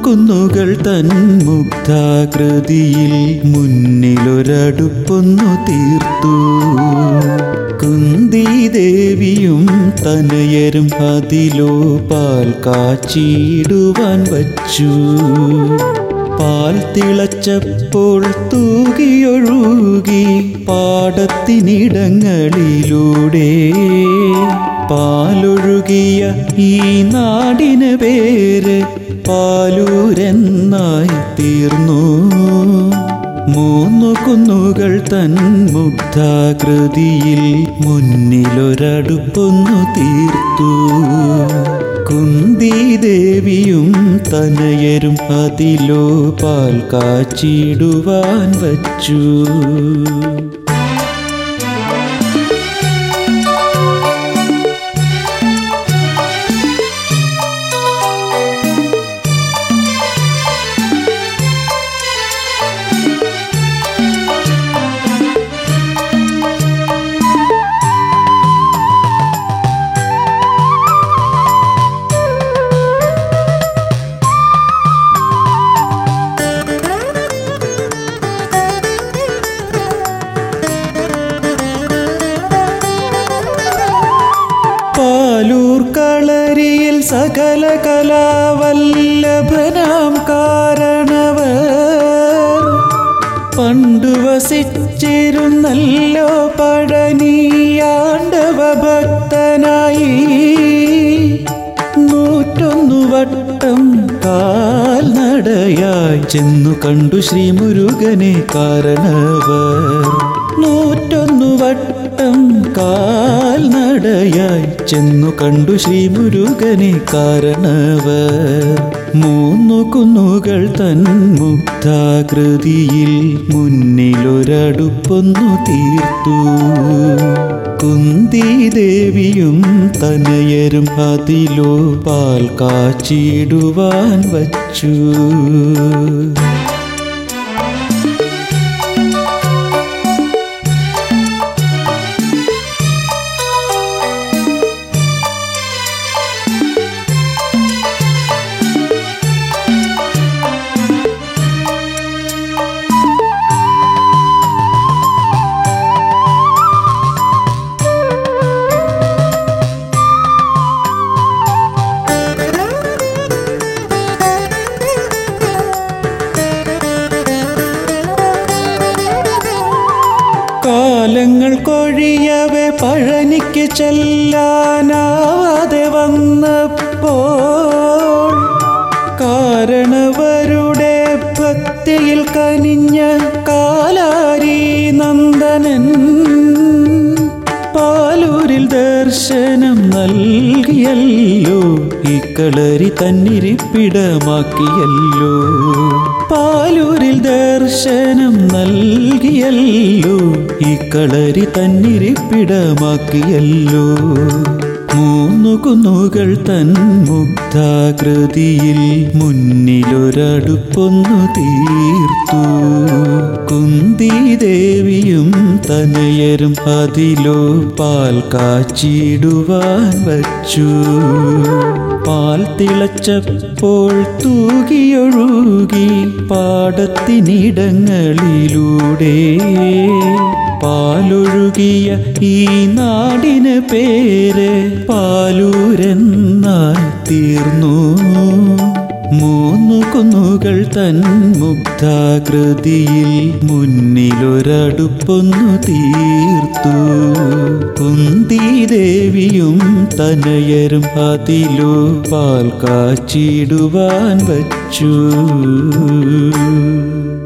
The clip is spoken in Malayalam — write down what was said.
കുന്നുകൾ തൻ മുഗ്ധാകൃതിയിൽ മുന്നിലൊരടുപ്പൊന്നു തീർത്തു കുന്തി ദേവിയും തനയരും അതിലോ പാൽ കാച്ചിടുവാൻ വച്ചു പാൽ തിളച്ചപ്പോൾ തൂകിയൊഴുകി പാടത്തിനിടങ്ങളിലൂടെ പാലൊഴുകിയ ഈ നാടിന് പേര് പാലൂരെന്നായി തീർന്നു മൂന്നു കുന്നുകൾ തൻ മുഗ്ധാകൃതിയിൽ മുന്നിലൊരടുപ്പൊന്നു തീർത്തു കുന്തി ദേവിയും തനയരും അതിലോ പാൽ കാച്ചിടുവാൻ വച്ചു പാലൂർ കളരിയിൽ സകല കലാവല്ലഭനാം കാരണവർ പണ്ടു വസിച്ചിരുന്നല്ലോ പഴനിയാണ്ടവ ഭക്തനായി നൂറ്റൊന്നു വട്ടം കാൽനടയായി ചെന്നു കണ്ടു ശ്രീ മുരുകനെ കാരണവർ നൂറ്റൊന്നു വട്ടം കാൽനടയായി ചെന്നു കണ്ടു ശ്രീ മുരുകനെ കാരണവർ മൂന്നു കുന്നുകൾ തൻ മുഗ്ധാകൃതിയിൽ മുന്നിലൊരടുപ്പൊന്നു തീർത്തു കുന്തി ദേവിയും തനയരും അതിലോ പാൽ കാച്ചിടുവാൻ വച്ചു കാലങ്ങൾ കൊഴിയവെ പഴനിക്ക് ചെല്ലാനാവാതെ വന്നപ്പോൾ കാരണവരുടെ ഭക്തിയിൽ കനിഞ്ഞ കാലാരി നന്ദനൻ പാലൂരിൽ ദർശനം നൽകിയല്ലോ ഈ കളരി തന്നിരിപ്പിടമാക്കിയല്ലോ പാലൂരിൽ ദർശനം നൽകിയല്ലോ ഈ കളരി തന്നിരിപ്പിടമാക്കിയല്ലോ മൂന്നു കുന്നുകൾ തൻ മുഗ്ധാകൃതിയിൽ മുന്നിലൊരടുപ്പൊന്നു തീർത്തു കുന്തി ദേവിയും തനയരും അതിലോ പാൽ കാച്ചിടുവാൻ വച്ചു പാൽ തിളച്ചപ്പോൾ തൂകിയൊഴുകി പാടത്തിനിടങ്ങളിലൂടെ പാലൊഴുകിയ ഈ നാടിന് പേര് പാലൂരെന്നായി തീർന്നു മൂന്നു കുന്നുകൾ തൻ മുഗ്ധാകൃതിയിൽ മുന്നിലൊരടുപ്പൊന്നു തീർത്തു കുന്തി ദേവിയും തനയരും അതിലോ പാൽ കാച്ചിടുവാൻ വച്ചു